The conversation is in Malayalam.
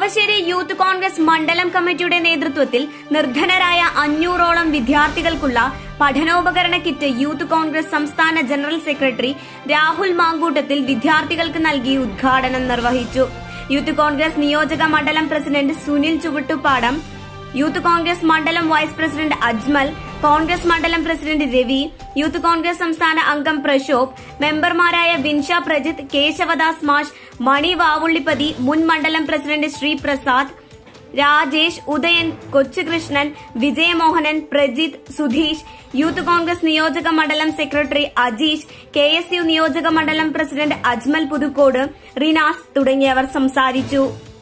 കാവശ്ശേരി യൂത്ത് കോൺഗ്രസ് മണ്ഡലം കമ്മിറ്റിയുടെ നേതൃത്വത്തിൽ നിർധനരായ അഞ്ഞൂറോളം വിദ്യാർത്ഥികൾക്കുള്ള പഠനോപകരണ കിറ്റ് യൂത്ത് കോൺഗ്രസ് സംസ്ഥാന ജനറൽ സെക്രട്ടറി രാഹുൽ മാങ്കൂട്ടത്തിൽ വിദ്യാർത്ഥികൾക്ക് നൽകി ഉദ്ഘാടനം നിർവഹിച്ചു യൂത്ത് കോൺഗ്രസ് നിയോജക മണ്ഡലം പ്രസിഡന്റ് സുനിൽ ചുവട്ടുപാടം യൂത്ത് കോൺഗ്രസ് മണ്ഡലം വൈസ് പ്രസിഡന്റ് അജ്മൽ കോൺഗ്രസ് മണ്ഡലം പ്രസിഡന്റ് രവി യൂത്ത് കോൺഗ്രസ് സംസ്ഥാന അംഗം പ്രശോഭ് മെമ്പർമാരായ വിൻഷ പ്രജിത്ത് കേശവദാസ് മാഷ് മണി വാവുള്ളിപ്പതി മുൻ മണ്ഡലം പ്രസിഡന്റ് ശ്രീപ്രസാദ് രാജേഷ് ഉദയൻ കൊച്ചുകൃഷ്ണൻ വിജയമോഹനൻ പ്രജിത്ത് സുധീഷ് യൂത്ത് കോൺഗ്രസ് നിയോജക മണ്ഡലം secretary Ajeesh K S U നിയോജക മണ്ഡലം പ്രസിഡന്റ് അജ്മൽ പുതുക്കോട് റിനാസ് തുടങ്ങിയവർ സംസാരിച്ചു